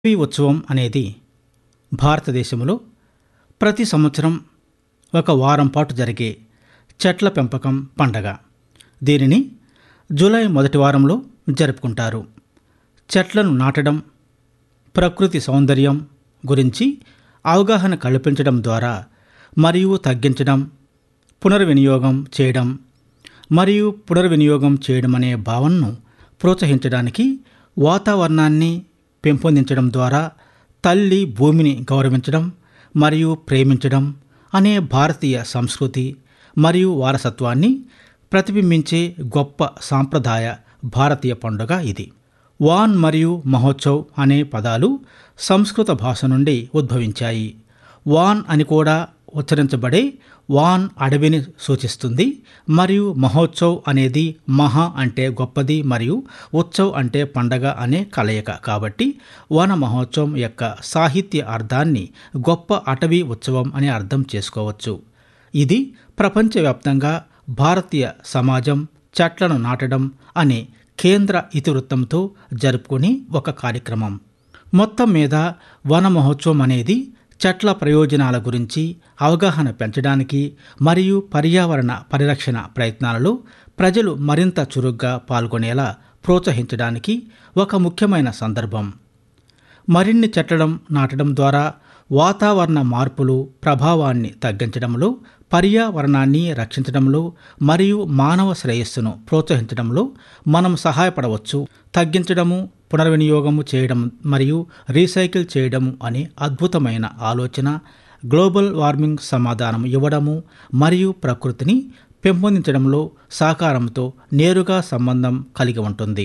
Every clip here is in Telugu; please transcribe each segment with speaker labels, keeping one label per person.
Speaker 1: ఈ ఉత్సవం అనేది భారతదేశంలో ప్రతి సంవత్సరం ఒక వారం పాటు జరిగే చెట్ల పెంపకం పండగ దీనిని జూలై మొదటి వారంలో జరుపుకుంటారు చెట్లను నాటడం ప్రకృతి సౌందర్యం గురించి అవగాహన కల్పించడం ద్వారా మరియు తగ్గించడం పునర్వినియోగం చేయడం మరియు పునర్వినియోగం చేయడం అనే భావనను ప్రోత్సహించడానికి వాతావరణాన్ని పెంపొందించడం ద్వారా తల్లి భూమిని గౌరవించడం మరియు ప్రేమించడం అనే భారతీయ సంస్కృతి మరియు వారసత్వాన్ని ప్రతిబింబించే గొప్ప సాంప్రదాయ భారతీయ పండుగ ఇది వాన్ మరియు మహోత్సవ్ అనే పదాలు సంస్కృత భాష నుండి ఉద్భవించాయి వాన్ అని కూడా ఉచ్చరించబడే వాన్ అడవిని సూచిస్తుంది మరియు మహోత్సవ్ అనేది మహా అంటే గొప్పది మరియు ఉత్సవ్ అంటే పండగ అనే కలయిక కాబట్టి వన మహోత్సవం యొక్క సాహిత్య అర్థాన్ని గొప్ప అటవీ ఉత్సవం అని అర్థం చేసుకోవచ్చు ఇది ప్రపంచవ్యాప్తంగా భారతీయ సమాజం చెట్లను నాటడం అనే కేంద్ర ఇతివృత్తంతో జరుపుకునే ఒక కార్యక్రమం మొత్తం మీద వన మహోత్సవం అనేది చెట్ల ప్రయోజనాల గురించి అవగాహన పెంచడానికి మరియు పర్యావరణ పరిరక్షణ ప్రయత్నాలలో ప్రజలు మరింత చురుగ్గా పాల్గొనేలా ప్రోత్సహించడానికి ఒక ముఖ్యమైన సందర్భం మరిన్ని చెట్లను నాటడం ద్వారా వాతావరణ మార్పులు ప్రభావాన్ని తగ్గించడంలో పర్యావరణాన్ని రక్షించడంలో మరియు మానవ శ్రేయస్సును ప్రోత్సహించడంలో మనం సహాయపడవచ్చు తగ్గించడము పునర్వినియోగము చేయడం మరియు రీసైకిల్ చేయడము అనే అద్భుతమైన ఆలోచన గ్లోబల్ వార్మింగ్ సమాధానం ఇవ్వడము మరియు ప్రకృతిని పెంపొందించడంలో సహకారంతో నేరుగా సంబంధం కలిగి ఉంటుంది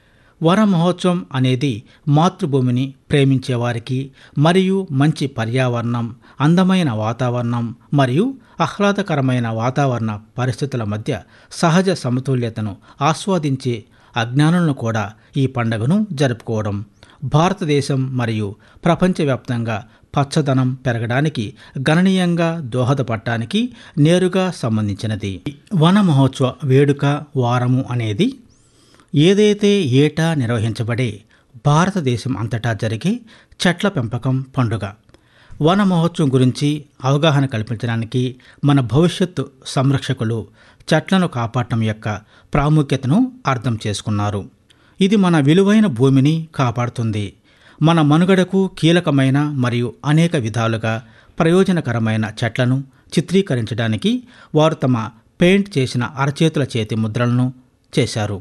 Speaker 1: వన మహోత్సవం అనేది మాతృభూమిని ప్రేమించే వారికి మరియు మంచి పర్యావరణం అందమైన వాతావరణం మరియు ఆహ్లాదకరమైన వాతావరణ పరిస్థితుల మధ్య సహజ సమతుల్యతను ఆస్వాదించే అజ్ఞానులను కూడా ఈ పండుగను జరుపుకోవడం భారతదేశం మరియు ప్రపంచవ్యాప్తంగా పచ్చదనం పెరగడానికి గణనీయంగా దోహదపడటానికి నేరుగా సంబంధించినది వన మహోత్సవ వేడుక వారము అనేది ఏదైతే ఏటా నిర్వహించబడే భారతదేశం అంతటా జరిగే చెట్ల పెంపకం పండుగ వన మహోత్సవం గురించి అవగాహన కల్పించడానికి మన భవిష్యత్తు సంరక్షకులు చెట్లను కాపాడటం యొక్క ప్రాముఖ్యతను అర్థం చేసుకున్నారు ఇది మన విలువైన భూమిని కాపాడుతుంది మన మనుగడకు కీలకమైన మరియు అనేక విధాలుగా ప్రయోజనకరమైన చెట్లను చిత్రీకరించడానికి వారు తమ పెయింట్ చేసిన అరచేతుల చేతి ముద్రలను చేశారు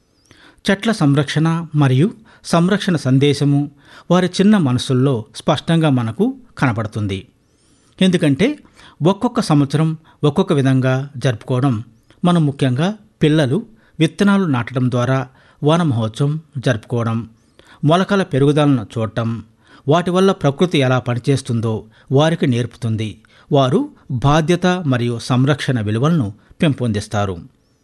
Speaker 1: చెట్ల సంరక్షణ మరియు సంరక్షణ సందేశము వారి చిన్న మనసుల్లో స్పష్టంగా మనకు కనబడుతుంది ఎందుకంటే ఒక్కొక్క సంవత్సరం ఒక్కొక్క విధంగా జరుపుకోవడం మనం ముఖ్యంగా పిల్లలు విత్తనాలు నాటడం ద్వారా వన మహోత్సవం జరుపుకోవడం మొలకల పెరుగుదలను చూడటం వాటి వల్ల ప్రకృతి ఎలా పనిచేస్తుందో వారికి నేర్పుతుంది వారు బాధ్యత మరియు సంరక్షణ విలువలను పెంపొందిస్తారు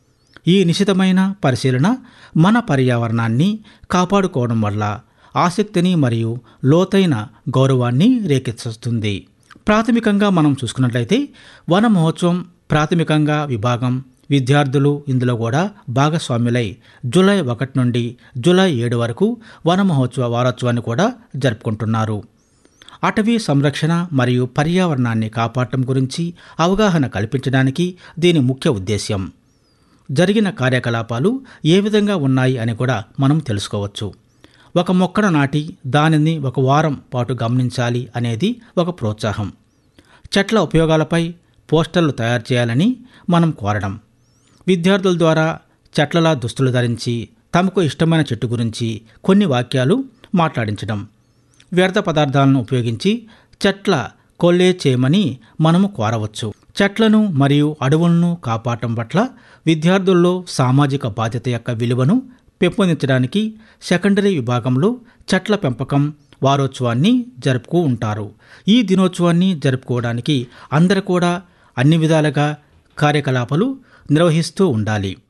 Speaker 1: ఈ నిశితమైన పరిశీలన మన పర్యావరణాన్ని కాపాడుకోవడం వల్ల ఆసక్తిని మరియు లోతైన గౌరవాన్ని రేకెత్తిస్తుంది ప్రాథమికంగా మనం చూసుకున్నట్లయితే వన మహోత్సవం ప్రాథమికంగా విభాగం విద్యార్థులు ఇందులో కూడా భాగస్వాములై జూలై ఒకటి నుండి జూలై ఏడు వరకు వన మహోత్సవ వారోత్సవాన్ని కూడా జరుపుకుంటున్నారు అటవీ సంరక్షణ మరియు పర్యావరణాన్ని కాపాడటం గురించి అవగాహన కల్పించడానికి దీని ముఖ్య ఉద్దేశ్యం జరిగిన కార్యకలాపాలు ఏ విధంగా ఉన్నాయి అని కూడా మనం తెలుసుకోవచ్చు ఒక మొక్కను నాటి దానిని ఒక వారం పాటు గమనించాలి అనేది ఒక ప్రోత్సాహం చెట్ల ఉపయోగాలపై పోస్టర్లు తయారు చేయాలని మనం కోరడం విద్యార్థుల ద్వారా చెట్లలా దుస్తులు ధరించి తమకు ఇష్టమైన చెట్టు గురించి కొన్ని వాక్యాలు మాట్లాడించడం వ్యర్థ పదార్థాలను ఉపయోగించి చెట్ల కొల్లే చేయమని మనము కోరవచ్చు చెట్లను మరియు అడవులను కాపాడటం పట్ల విద్యార్థుల్లో సామాజిక బాధ్యత యొక్క విలువను పెంపొందించడానికి సెకండరీ విభాగంలో చెట్ల పెంపకం వారోత్సవాన్ని జరుపుతూ ఉంటారు ఈ దినోత్సవాన్ని జరుపుకోవడానికి అందరూ కూడా అన్ని విధాలుగా కార్యకలాపాలు నిర్వహిస్తూ ఉండాలి